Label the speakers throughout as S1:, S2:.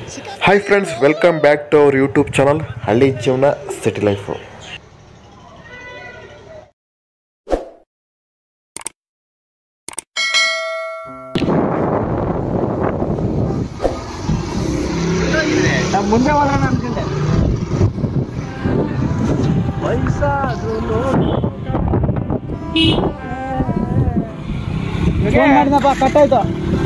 S1: Hi friends welcome back to our YouTube channel ಹಳ್ಳಿ ಜೀವನ city life
S2: ಮುಂದೆ ಹೋಗೋಣ ಅನ್ಕೊಂಡೆ ಫೋನ್ ಮಾಡಿದಪ್ಪ ಕಟ್ಟಾಯ್ತು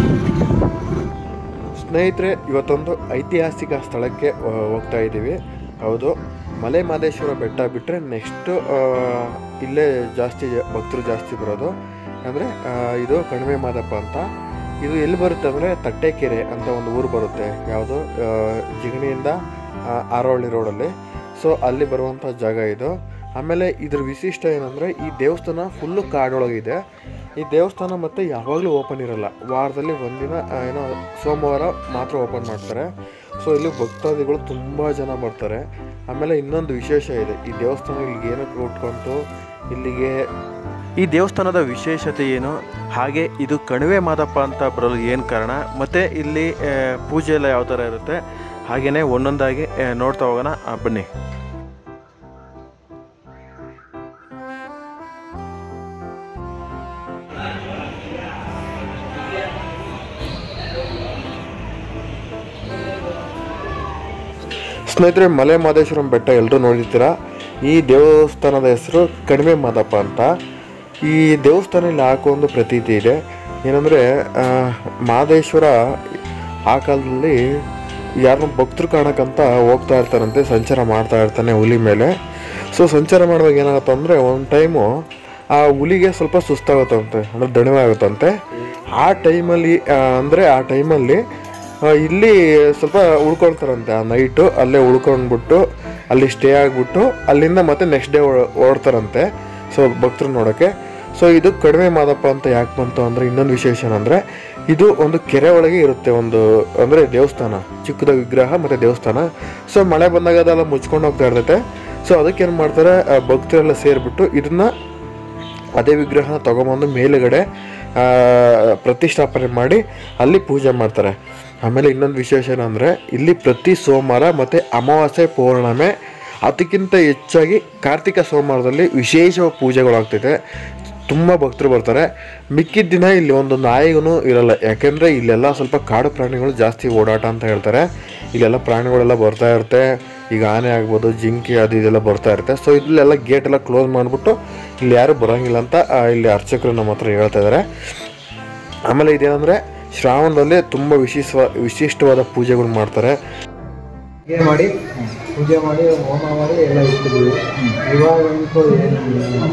S1: ಸ್ನೇಹಿತರೆ ಇವತ್ತೊಂದು ಐತಿಹಾಸಿಕ ಸ್ಥಳಕ್ಕೆ ಆ, ಹೋಗ್ತಾ ಇದ್ದೀವಿ ಹೌದು ಮಲೆ ಮಹದೇಶ್ವರ ಬೆಟ್ಟ ಬಿಟ್ಟರೆ ನೆಕ್ಸ್ಟು ಇಲ್ಲೇ ಜಾಸ್ತಿ ಭಕ್ತರು ಜಾಸ್ತಿ ಬರೋದು ಅಂದರೆ ಇದು ಕಣಿವೆ ಮಾದಪ್ಪ ಅಂತ ಇದು ಎಲ್ಲಿ ಬರುತ್ತೆ ಅಂದರೆ ತಟ್ಟೆಕೆರೆ ಅಂತ ಒಂದು ಊರು ಬರುತ್ತೆ ಯಾವುದು ಆ, ಜಿಗಣಿಯಿಂದ ಆ, ಆರೋಹಳ್ಳಿ ರೋಡಲ್ಲಿ ಸೊ ಅಲ್ಲಿ ಬರುವಂಥ ಜಾಗ ಇದು ಆಮೇಲೆ ಇದ್ರ ವಿಶಿಷ್ಟ ಏನಂದರೆ ಈ ದೇವಸ್ಥಾನ ಫುಲ್ಲು ಕಾಡೊಳಗಿದೆ ಈ ದೇವಸ್ಥಾನ ಮತ್ತು ಯಾವಾಗಲೂ ಓಪನ್ ಇರಲ್ಲ ವಾರದಲ್ಲಿ ಒಂದಿನ ಆ, ಏನೋ ಸೋಮವಾರ ಮಾತ್ರ ಓಪನ್ ಮಾಡ್ತಾರೆ ಸೊ ಇಲ್ಲಿ ಭಕ್ತಾದಿಗಳು ತುಂಬ ಜನ ಬರ್ತಾರೆ ಆಮೇಲೆ ಇನ್ನೊಂದು ವಿಶೇಷ ಇದೆ ಈ ದೇವಸ್ಥಾನ ಇಲ್ಲಿಗೆ ಏನಕ್ಕೆ ಉಟ್ಕೊಂತು ಇಲ್ಲಿಗೆ ಈ ದೇವಸ್ಥಾನದ ವಿಶೇಷತೆ ಏನು ಹಾಗೆ ಇದು ಕಣಿವೆ ಮಾದಪ್ಪ ಅಂತ ಬರಲು ಏನು ಕಾರಣ ಮತ್ತು ಇಲ್ಲಿ ಆ, ಪೂಜೆ ಎಲ್ಲ ಯಾವ ಥರ ಇರುತ್ತೆ ಹಾಗೆಯೇ ಒಂದೊಂದಾಗಿ ಆ, ನೋಡ್ತಾ ಹೋಗೋಣ ಆ, ಬನ್ನಿ ಸ್ನೇಹಿತರೆ ಮಲೆ ಮಹದೇಶ್ವರಂ ಬೆಟ್ಟ ಎಲ್ಲರೂ ನೋಡಿರ್ತೀರ ಈ ದೇವಸ್ಥಾನದ ಹೆಸರು ಕಡಿಮೆ ಮಾದಪ್ಪ ಅಂತ ಈ ದೇವಸ್ಥಾನ ಇಲ್ಲಿ ಹಾಕೋ ಒಂದು ಪ್ರತೀತಿ ಇದೆ ಏನಂದರೆ ಮಹದೇಶ್ವರ ಆ ಕಾಲದಲ್ಲಿ ಯಾರನ್ನ ಭಕ್ತರು ಕಾಣಕ್ಕಂತ ಹೋಗ್ತಾ ಇರ್ತಾರಂತೆ ಸಂಚಾರ ಮಾಡ್ತಾ ಇರ್ತಾನೆ ಹುಲಿ ಮೇಲೆ ಸೊ ಸಂಚಾರ ಮಾಡುವಾಗ ಏನಾಗುತ್ತೆ ಅಂದರೆ ಒಂದು ಟೈಮು ಆ ಹುಲಿಗೆ ಸ್ವಲ್ಪ ಸುಸ್ತಾಗುತ್ತಂತೆ ಅಂದರೆ ದಣಿವಾಗುತ್ತಂತೆ ಆ ಟೈಮಲ್ಲಿ ಅಂದರೆ ಆ ಟೈಮಲ್ಲಿ ಆ, ಇಲ್ಲಿ ಸ್ವಲ್ಪ ಉಳ್ಕೊಳ್ತಾರಂತೆ ಆ ನೈಟು ಅಲ್ಲೇ ಉಳ್ಕೊಂಡ್ಬಿಟ್ಟು ಅಲ್ಲಿ ಸ್ಟೇ ಆಗಿಬಿಟ್ಟು ಅಲ್ಲಿಂದ ಮತ್ತೆ ನೆಕ್ಸ್ಟ್ ಡೇ ಓಡ್ತಾರಂತೆ ಸೊ ಭಕ್ತರು ನೋಡೋಕ್ಕೆ ಸೊ ಇದು ಕಡಿಮೆ ಮಾದಪ್ಪ ಅಂತ ಯಾಕೆ ಬಂತು ಅಂದರೆ ಇನ್ನೊಂದು ವಿಶೇಷ ಏನಂದರೆ ಇದು ಒಂದು ಕೆರೆ ಒಳಗೆ ಇರುತ್ತೆ ಒಂದು ಅಂದರೆ ದೇವಸ್ಥಾನ ಚಿಕ್ಕದ ವಿಗ್ರಹ ಮತ್ತು ದೇವಸ್ಥಾನ ಸೊ ಮಳೆ ಬಂದಾಗ ಅದೆಲ್ಲ ಮುಚ್ಕೊಂಡು ಹೋಗ್ತಾ ಇರ್ತೈತೆ ಸೊ ಅದಕ್ಕೆ ಏನು ಮಾಡ್ತಾರೆ ಆ, ಭಕ್ತರೆಲ್ಲ ಸೇರಿಬಿಟ್ಟು ಇದನ್ನ ಅದೇ ವಿಗ್ರಹನ ತಗೊಂಬಂದು ಮೇಲುಗಡೆ ಆ, ಪ್ರತಿಷ್ಠಾಪನೆ ಮಾಡಿ ಅಲ್ಲಿ ಪೂಜೆ ಮಾಡ್ತಾರೆ ಆಮೇಲೆ ಇನ್ನೊಂದು ವಿಶೇಷ ಏನಂದರೆ ಇಲ್ಲಿ ಪ್ರತಿ ಸೋಮವಾರ ಮತ್ತು ಅಮಾವಾಸ್ಯೆ ಪೌರ್ಣಮೆ ಅದಕ್ಕಿಂತ ಹೆಚ್ಚಾಗಿ ಕಾರ್ತಿಕ ಸೋಮವಾರದಲ್ಲಿ ವಿಶೇಷ ಪೂಜೆಗಳಾಗ್ತಿದೆ ತುಂಬ ಭಕ್ತರು ಬರ್ತಾರೆ ಮಿಕ್ಕಿದ ದಿನ ಇಲ್ಲಿ ಒಂದು ನಾಯಿಗೂ ಇರಲ್ಲ ಯಾಕೆಂದರೆ ಇಲ್ಲೆಲ್ಲ ಸ್ವಲ್ಪ ಕಾಡು ಪ್ರಾಣಿಗಳು ಜಾಸ್ತಿ ಓಡಾಟ ಅಂತ ಹೇಳ್ತಾರೆ ಇಲ್ಲೆಲ್ಲ ಪ್ರಾಣಿಗಳೆಲ್ಲ ಬರ್ತಾ ಇರುತ್ತೆ ಈಗ ಆನೆ ಆಗ್ಬೋದು ಜಿಂಕೆ ಅದು ಇದೆಲ್ಲ ಬರ್ತಾ ಇರುತ್ತೆ ಸೊ ಇಲ್ಲೆಲ್ಲ ಗೇಟ್ ಎಲ್ಲ ಕ್ಲೋಸ್ ಮಾಡಿಬಿಟ್ಟು ಇಲ್ಲಿ ಯಾರು ಬರೋಂಗಿಲ್ಲ ಅಂತ ಆ, ಇಲ್ಲಿ ಅರ್ಚಕರು ನಮ್ಮ ಹತ್ರ ಹೇಳ್ತಾ ಇದ್ದಾರೆ ಆಮೇಲೆ ಇದೇನಂದರೆ ಶ್ರಾವಣದಲ್ಲಿ ತುಂಬ ವಿಶಿಷ್ಟ ವಿಶಿಷ್ಟವಾದ ಪೂಜೆಗಳು ಮಾಡ್ತಾರೆ
S2: ಪೂಜೆ ಮಾಡಿ ಪೂಜೆ ಮಾಡಿ ಹೋಮ ಮಾಡಿ ಎಲ್ಲ ಇಟ್ಟಿದ್ವಿ ಇವಾಗ ಅಂತೂ ಏನು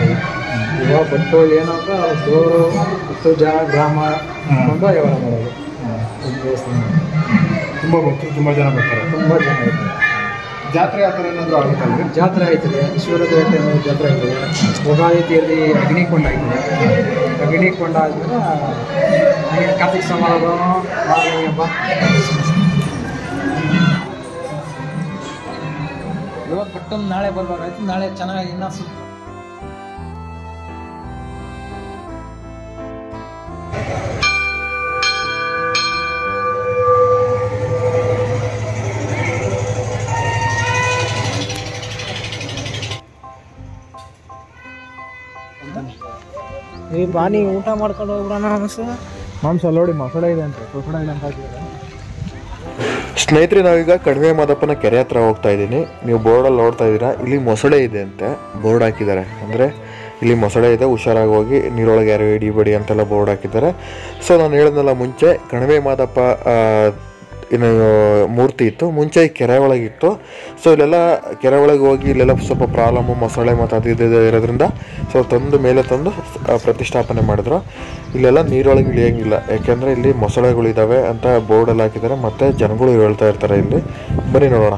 S2: ಇವಾಗ ಬಟ್ಟೋಳಿ ಏನಂತ ದೇವರು ಹತ್ತು ಜನ ಗ್ರಾಮ ಬಂದು ವ್ಯವಹಾರ ಮಾಡೋದು ಈ ದೇವಸ್ಥಾನ
S3: ತುಂಬ ಭಕ್ತರು ತುಂಬ ಜನ ಬರ್ತಾರೆ
S2: ತುಂಬ ಜನ ಇದ್ದಾರೆ
S3: ಜಾತ್ರೆ ಆ ಥರ ಏನಾದರೂ ಆಗುತ್ತಲ್ರಿ
S2: ಜಾತ್ರೆ ಆಯ್ತದೆ ಶಿವರಾತ್ರಿ ಅನ್ನೋ ಜಾತ್ರೆ ಆಯ್ತದೆ ಯುಗಾದಿಯಲ್ಲಿ ಅಗ್ನಿಕೊಂಡ ಆಯ್ತದೆ ಅಗ್ನಿಕೊಂಡ ಆದ್ಮೇಲೆ ಹಾಗೆ ಕಾರ್ತಿಕ ಸಮಾರೋಹ ಮಾರನೇ ಹಬ್ಬ ಇವಾಗ ಬಟ್ಟೊಂದು ನಾಳೆ ಬರ್ಬೇಕಾಯ್ತು ನಾಳೆ ಚೆನ್ನಾಗಿ ಇನ್ನೂ ಸ್ವಲ್ಪ ಈ ಬಾನಿ ಊಟ ಮಾಡ್ಕೊಂಡು ಹೋಗ್ಬಿಡೋಣ ಅನ್ಸ ಮಾಂಸ ನೋಡಿ ಮೊಸಳೆ ಇದೆ ಅಂತ ಮೊಸಳೆ ಇದೆ ಅಂತ ಹಾಕಿದ್ದಾರೆ
S1: ಸ್ನೇಹಿತರೆ ನಾವೀಗ ಕಡಿಮೆ ಮಾದಪ್ಪನ ಕೆರೆ ಹತ್ರ ಹೋಗ್ತಾ ಇದ್ದೀನಿ ನೀವು ಬೋರ್ಡಲ್ಲಿ ನೋಡ್ತಾ ಇದ್ದೀರಾ ಇಲ್ಲಿ ಮೊಸಳೆ ಇದೆ ಅಂತೆ ಬೋರ್ಡ್ ಹಾಕಿದ್ದಾರೆ ಅಂದರೆ ಇಲ್ಲಿ ಮೊಸಳೆ ಇದೆ ಹುಷಾರಾಗಿ ಹೋಗಿ ನೀರೊಳಗೆ ಯಾರು ಹಿಡಿಬೇಡಿ ಅಂತೆಲ್ಲ ಬೋರ್ಡ್ ಹಾಕಿದ್ದಾರೆ ಸೊ ನಾನು ಹೇಳಿದ್ನಲ್ಲ ಮುಂಚೆ ಕಣಿವೆ ಮಾದಪ್ಪ ಆ, ಏನು ಮೂರ್ತಿ ಇತ್ತು ಮುಂಚೆ ಈ ಕೆರೆ ಒಳಗಿತ್ತು ಸೊ ಇಲ್ಲೆಲ್ಲ ಕೆರೆ ಒಳಗೆ ಹೋಗಿ ಇಲ್ಲೆಲ್ಲ ಸ್ವಲ್ಪ ಪ್ರಾಬ್ಲಮ್ಮು ಮೊಸಳೆ ಮತ್ತು ಅದು ಇದು ಇರೋದ್ರಿಂದ ಸೊ ತಂದು ಮೇಲೆ ತಂದು ಆ, ಪ್ರತಿಷ್ಠಾಪನೆ ಮಾಡಿದ್ರು ಇಲ್ಲೆಲ್ಲ ನೀರೊಳಗೆ ಇಳಿಯಂಗಿಲ್ಲ ಯಾಕೆಂದರೆ ಇಲ್ಲಿ ಮೊಸಳೆಗಳಿದ್ದಾವೆ ಅಂತ ಬೋರ್ಡಲ್ಲಿ ಹಾಕಿದ್ದಾರೆ ಮತ್ತು ಜನಗಳು ಹೇಳ್ತಾ ಇರ್ತಾರೆ ಇಲ್ಲಿ ಬನ್ನಿ ನೋಡೋಣ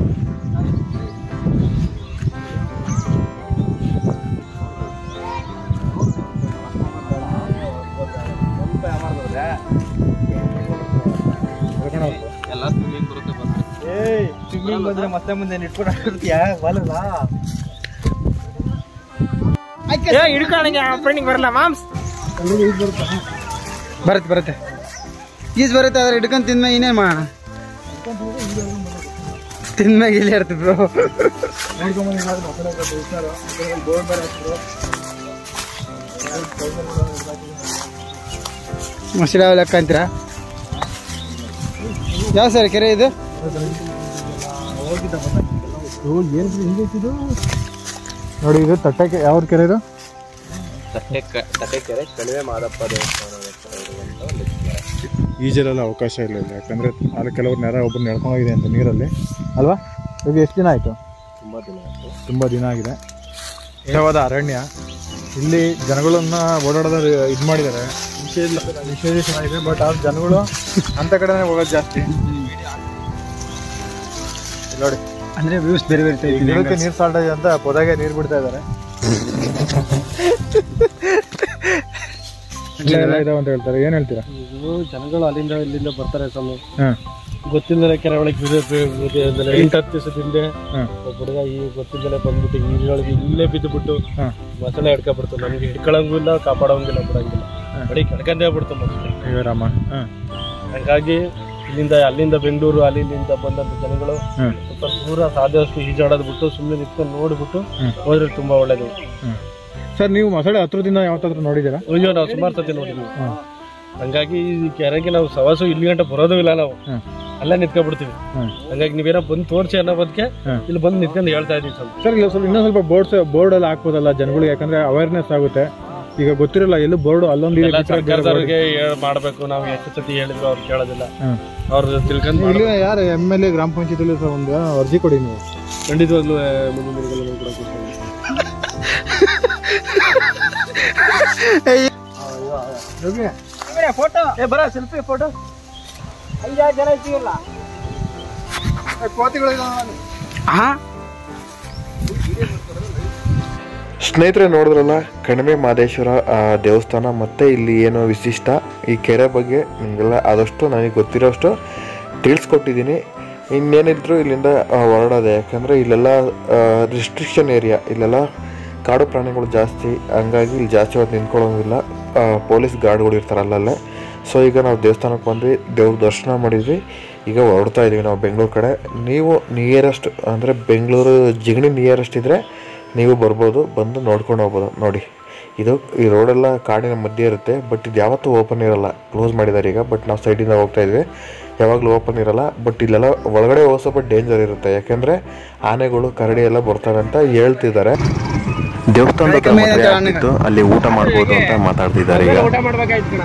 S2: ಏಯ್ ಸ್ವಿಮ್ಮಿಂಗ್ ಬಂದ್ರೆ ಮತ್ತೆ ಮುಂದೆ ಇಟ್ಕೊಂಡು ಹಾಕಿರ್ತೀಯ ಬರಲ್ಲ ಹಿಡ್ಕೊಂಡಂಗೆ ಫ್ರೆಂಡಿಗೆ ಬರಲ್ಲ ಮಾಮ್ಸ್ ಬರುತ್ತೆ ಬರುತ್ತೆ ಈಜ್ ಬರುತ್ತೆ ಆದ್ರೆ ಹಿಡ್ಕೊಂಡು ತಿಂದ್ಮೇಲೆ ಇನ್ನೇನು ಮಾಡೋಣ ತಿನ್ನಾಗ ಇಲ್ಲಿ ಇರ್ತೀವಿ ಬ್ರೋ ಮೊಸಳೆ ಲೆಕ್ಕ ಅಂತೀರಾ ಯಾವ ಸರ್ ಕೆರೆ ಇದು
S3: ನೋಡಿ ಇದು ತಟ್ಟಕ್ಕೆ ಯಾವ ಕೆರೆ ಇದು
S4: ತಟ್ಟೆಕೆರೆ ಕಣಿವೆ ಮಾದಪ್ಪ ದೇವಸ್ಥಾನ
S3: ಈಜಲೆಲ್ಲ ಅವಕಾಶ ಇಲ್ಲ ಇಲ್ಲಿ ಯಾಕಂದ್ರೆ ಅಲ್ಲಿ ಕೆಲವ್ರು ನೆರ ಒಬ್ಬರು ನಡ್ಕೊಂಡೋಗಿದೆ ಅಂತ ನೀರಲ್ಲಿ ಅಲ್ವಾ ಈಗ ಎಷ್ಟು ದಿನ ಆಯಿತು
S4: ತುಂಬಾ ದಿನ ಆಯ್ತು
S3: ತುಂಬ ದಿನ ಆಗಿದೆ ನಿಜವಾದ ಅರಣ್ಯ ಇಲ್ಲಿ ಜನಗಳನ್ನ ಓಡಾಡೋದ ಇದು ಮಾಡಿದ್ದಾರೆ ನಿಷೇಧ ಚೆನ್ನಾಗಿದೆ ಬಟ್ ಆ ಜನಗಳು ಅಂತ ಕಡೆನೇ ಹೋಗೋದು ಜಾಸ್ತಿ ಇಲ್ಲಿ ನೋಡಿ
S2: ಅಂದ್ರೆ ವ್ಯೂಸ್ ಬೇರೆ ಬೇರೆ
S3: ಈ ಗಿಡಕ್ಕೆ ನೀರು ಸಾಲ್ಟ್ ಇದೆ ಅಂತ ಪೊದೆಗೆ ನೀರು ಬಿಡ್ತಾ ಇದ್ದಾರೆ ಇದಾವೆ ಅಂತ ಹೇಳ್ತಾರೆ ಏನು ಹೇಳ್ತೀರಾ
S4: ಇದು ಜನಗಳು ಅಲ್ಲಿಂದ ಇಲ್ಲಿಂದ ಬರ್ತಾರೆ ಸ್ವಾಮಿ
S3: ಹಾಂ
S4: ಗೊತ್ತಿಲ್ಲದೆ ಕೆರೆ ಒಳಗೆ ಎಂಟು ಹತ್ತು ದಿವಸದ ಹಿಂದೆ
S3: ಹಾಂ
S4: ಒಬ್ಬ ಹುಡುಗ ಈ ಗೊತ್ತಿಲ್ಲದೆ ಬಂದ್ಬಿಟ್ಟು ನೀರೊಳಗೆ ಇಲ್ಲೇ ಬಿದ್ದುಬಿಟ್ಟು
S3: ಹಾಂ
S4: ಮೊಸಳೆ ಹಿಡ್ಕೊಬಿಡ್ತು ನಮ್ಗೆ ಹಿಡ್ಕೊಳಂಗೂ ಇಲ್ಲ ಕಾಪಾಡೋಂಗಿಲ್ಲ ಬಿಡಂಗಿಲ್ಲ ಬರೀ ಕೆಡ್ಕಂದೇ ಬಿಡ್ತು ಮೊಸಳೆ
S3: ಅಯ್ಯೋ ರಾಮ ಹಾಂ
S4: ಹಂಗಾಗಿ ಇಲ್ಲಿಂದ ಅಲ್ಲಿಂದ ಬೆಂಗಳೂರು ಅಲ್ಲಿ ಇಲ್ಲಿಂದ ಬಂದಂತ ಜನಗಳು
S3: ಹ್ಮ್.
S4: ಸ್ವಲ್ಪ ದೂರ ಸಾಧ್ಯಷ್ಟು ಈಜಾಡೋದು ಬಿಟ್ಟು ಸುಮ್ಮನೆ ನಿಂತ್ಕೊಂಡು ನೋಡ್ಬಿಟ್ಟು
S3: ಹ್ಮ್.
S4: ಹೋದ್ರೆ ತುಂಬಾ ಒಳ್ಳೇದು
S3: ಹ್ಞೂ ಸರ್ ನೀವು ಮೊಸಳೆ ಹತ್ರದಿಂದ ಯಾವತ್ತಾದ್ರೂ ನೋಡಿದ್ದೀರಾ
S4: ಅಯ್ಯೋ ನಾವು ಸುಮಾರು ಸತಿ ನೋಡಿದ್ವಿ
S3: ಹಾಂ
S4: ಹಂಗಾಗಿ ಈ ಕೆರೆಗೆ ನಾವು ಸವಾಸು ಇಲ್ಲಿ ಗಂಟೆ ಬರೋದು ಇಲ್ಲ ನಾವು
S3: ಹ್ಞೂ
S4: ಅಲ್ಲೇ ನಿಂತ್ಕೊಂಡ್ಬಿಡ್ತೀವಿ
S3: ಹ್ಞೂ
S4: ಹಂಗಾಗಿ ನೀವೇನೋ ಬಂದು ತೋರಿಸಿ ಅನ್ನೋ ಬದಕ್ಕೆ
S3: ಹ್ಮ್.
S4: ಇಲ್ಲಿ ಬಂದು ನಿಂತ್ಕೊಂಡು ಹೇಳ್ತಾ ಇದೀವಿ ಸ್ವಲ್ಪ
S3: ಸರ್ ಇಲ್ಲ ಸ್ವಲ್ಪ ಇನ್ನೊಂದು ಸ್ವಲ್ಪ ಬೋರ್ಡ್ಸ್ ಬೋರ್ಡ್ ಎಲ್ಲ ಹಾಕ್ಬೋದಲ್ಲ ಜನಗಳಿಗೆ ಯಾಕಂದ್ರೆ ಅವೇರ್ನೆಸ್ ಆಗುತ್ತೆ ಈಗ ಗೊತ್ತಿರಲ್ಲ ಎಲ್ಲೂ ಬೋರ್ಡ್ ಅಲ್ಲೊಂದು ಇದೆ
S4: ಎಲ್ಲ
S3: ಬಿಟ್ರೆ ಬೇರೆ board
S4: ಸರ್ಕಾರದವ್ರಿಗೆ ಹೇಳ್- ಮಾಡ್ಬೇಕು ನಾವು ಎಷ್ಟು ಸತಿ ಹೇಳಿದ್ರು ಅವ್ರು ಕೇಳೋದಿಲ್ಲ
S3: ಹ್ಮ್.
S4: ಅವ್ರು ತಿಳ್ಕೊಂಡು
S3: ಇಲ್ಲಿ ಯಾರು ಎಮ್ ಎಲ್ ಎ ಗ್ರಾಮ ಪಂಚಾಯತಿಲಿ ಸಹ ಒಂದು ಅರ್ಜಿ ಕೊಡಿ ನೀವು
S4: ಖಂಡಿತವಾಗ್ಲೂ ಆ, ಮುಂದಿನ ದಿನಗಳಲ್ಲಿ ನಾವು ಕೂಡ ಕೂತ್ಕೊಂಡು
S2: ಫೋಟೋ ಏ ಬರ ಸೆಲ್ಫಿ ಫೋಟೋ ಐದಾರು ಜನ ಇರ್ತೀವಲ್ಲ ಹಾ
S1: ಸ್ನೇಹಿತರೆ ನೋಡಿದ್ರಲ್ಲ ಕಣಿವೆ ಮಾದೇಶ್ವರ ಆ, ದೇವಸ್ಥಾನ ಮತ್ತು ಇಲ್ಲಿ ಏನೋ ವಿಶಿಷ್ಟ ಈ ಕೆರೆ ಬಗ್ಗೆ ನಿಮಗೆಲ್ಲ ಆದಷ್ಟು ನನಗೆ ಗೊತ್ತಿರೋಷ್ಟು ತಿಳಿಸ್ಕೊಟ್ಟಿದ್ದೀನಿ ಇನ್ನೇನಿದ್ರು ಇಲ್ಲಿಂದ ಆ, ಹೊರಡೋದೆ ಯಾಕಂದರೆ ಇಲ್ಲೆಲ್ಲ ರಿಸ್ಟ್ರಿಕ್ಷನ್ ಏರಿಯಾ ಇಲ್ಲೆಲ್ಲ ಕಾಡು ಪ್ರಾಣಿಗಳು ಜಾಸ್ತಿ ಹಂಗಾಗಿ ಇಲ್ಲಿ ಜಾಸ್ತಿ ಹೊತ್ತು ನಿಂತ್ಕೊಳ್ಳೋಂಗಿಲ್ಲ ಆ, ಪೊಲೀಸ್ ಗಾರ್ಡ್ಗಳು ಇರ್ತಾರೆ ಅಲ್ಲಲ್ಲೇ ಸೊ ಈಗ ನಾವು ದೇವಸ್ಥಾನಕ್ಕೆ ಬಂದ್ವಿ ದೇವ್ರ ದರ್ಶನ ಮಾಡಿದ್ವಿ ಈಗ ಹೊರಡ್ತಾ ಇದ್ದೀವಿ ನಾವು ಬೆಂಗಳೂರು ಕಡೆ ನೀವು ನಿಯರೆಸ್ಟ್ ಅಂದರೆ ಬೆಂಗಳೂರು ಜಿಗಣಿ ನಿಯರೆಸ್ಟ್ ಇದ್ದರೆ ನೀವು ಬರ್ಬೋದು ಬಂದು ನೋಡ್ಕೊಂಡು ಹೋಗ್ಬೋದು ನೋಡಿ ಇದು ಈ ರೋಡೆಲ್ಲ ಕಾಡಿನ ಮಧ್ಯೆ ಇರುತ್ತೆ ಬಟ್ ಇದು ಯಾವತ್ತೂ ಓಪನ್ ಇರಲ್ಲ ಕ್ಲೋಸ್ ಮಾಡಿದ್ದಾರೆ ಈಗ ಬಟ್ ನಾವು ಸೈಡಿಂದ ಹೋಗ್ತಾ ಇದ್ವಿ ಯಾವಾಗಲೂ ಓಪನ್ ಇರಲ್ಲ ಬಟ್ ಇಲ್ಲೆಲ್ಲ ಒಳಗಡೆ ಹೋಗೋ ಸ್ವಲ್ಪ ಡೇಂಜರ್ ಇರುತ್ತೆ ಯಾಕೆಂದರೆ ಆನೆಗಳು ಕರಡಿ ಎಲ್ಲ ಬರ್ತವೆ ಅಂತ ಹೇಳ್ತಿದ್ದಾರೆ ದೇವಸ್ಥಾನದ ಮದುವೆ ಆಗ್ತಿತ್ತು ಅಲ್ಲಿ ಊಟ ಮಾಡ್ಬೋದು ಅಂತ ಮಾತಾಡ್ತಿದ್ದಾರೆ ಈಗ
S4: ಊಟ ಮಾಡ್ಬೇಕಾಯ್ತು ಕಣ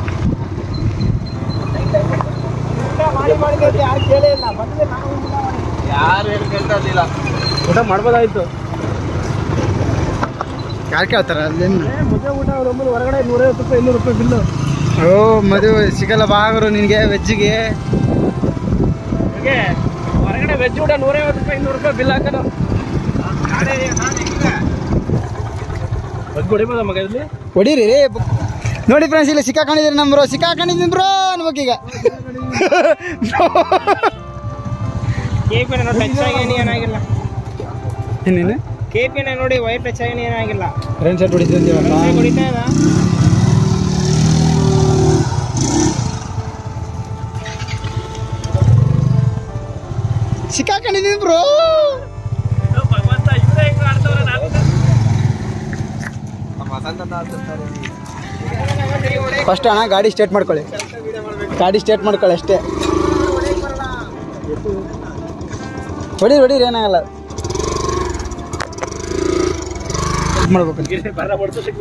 S4: ಊಟ ಮಾಡ್ಬೋದಾಯ್ತು
S2: ಯಾರು ಕೇಳ್ತಾರ ಅಲ್ಲೇನು
S4: ಮದುವೆ ಊಟ ನಮ್ಮಲ್ಲಿ ಹೊರಗಡೆ ನೂರೈವತ್ತು ರೂಪಾಯಿ ಇನ್ನೂರು ರೂಪಾಯಿ ಬಿಲ್ಲು
S2: ಓ ಮದುವೆ ಸಿಗಲ್ಲ ಬಾಗರು ನಿನಗೆ ವೆಜ್ಜಿಗೆ
S4: ಹೊರಗಡೆ ವೆಜ್ ಊಟ ನೂರೈವತ್ತು ರೂಪಾಯಿ ಇನ್ನೂರು ರೂಪಾಯಿ ಬಿಲ್ ಹಾಕೋದು ಬಗ್ ಹೊಡಿಬೋದ ಮಗ ಇಲ್ಲಿ
S2: ಹೊಡೀರಿ ರೇ ನೋಡಿ ಫ್ರೆಂಡ್ಸ್ ಇಲ್ಲಿ ಸಿಕ್ಕಾಕೊಂಡಿದ್ದೀರಿ ನಮ್ಮ ಬ್ರೋ ಸಿಕ್ಕಾಕೊಂಡಿದ್ದೀನಿ ಬ್ರೋ ಅನ್ಬೇಕೀಗ
S5: ಕೆಪಿನ ನೋಡಿ ಟಚ್ ಆಗಿ ಏನಾಗಿಲ್ಲ
S2: ಏನೇನು
S5: ಕೆಪಿನ ನೋಡಿ ವೈರ್ ಟಚ್ ಆಗಿ ಏನಾಗಿಲ್ಲ
S2: ಫ್ರೆಂಡ್ಸ್ ಶರ್ಟ್ ಹೊಡಿತಿದ್ದೀವಲ್ಲ
S5: ಹೊಡಿತಾ ಇದ
S2: ಸಿಕ್ಕಾಕೊಂಡಿದ್ದೀನಿ ಬ್ರೋ
S4: ಭಗವಂತ ಇವರೇ ಹೆಂಗ ಆಡ್ತವ್ರೆ ನಾನು
S2: ಫಸ್ಟ್ ಅಣ್ಣ ಗಾಡಿ ಸ್ಟಾರ್ಟ್ ಮಾಡ್ಕೊಳ್ಳಿ ಗಾಡಿ ಸ್ಟಾರ್ಟ್ ಮಾಡ್ಕೊಳ್ಳಿ ಅಷ್ಟೇ ಹೊಡೀರಿ ಹೊಡೀರಿ ಏನಾಗಲ್ಲ ಇದ್ ಮಾಡ್ಬೇಕು
S4: ಬರ ಬಡ್ಸೋ ಶಕ್ತಿ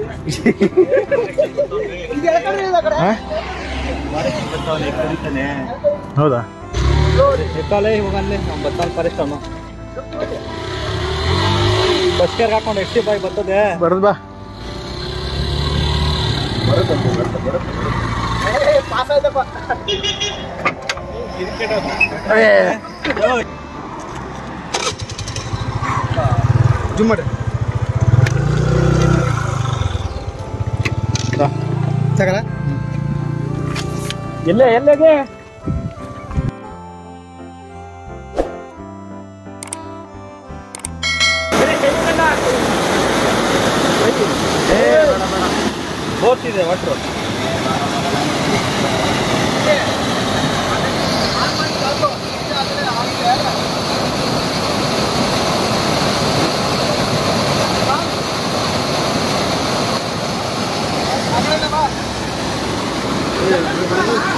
S3: ಹೌದಾ
S2: ಎತ್ತಾಲೆ ಹೋಗಲ್ಲೇ ನಮ್ಮ ಬತ್ತಾಲ್ ಫಾರೆಸ್ಟ್ ಅಮ್ಮ ಬಸ್ ಕೇರ್ ಹಾಕೊಂಡು ಎಷ್ಟಿ ಬಾಯ್ ಬರ್ತದೆ
S3: ಬರೋದು ಬಾ
S2: ಪಾಸ್ ಆಯ್ತಪ್ಪ ಜುಮ್ ಮಾಡ್ರಿ ಸಾಕಲ್ಲ
S4: ಎಲ್ಲೇ ಎಲ್ಲೇಗೆ ಬೋತಿದೆ ವಾಟ್ರು
S2: ಬೆಳೆದು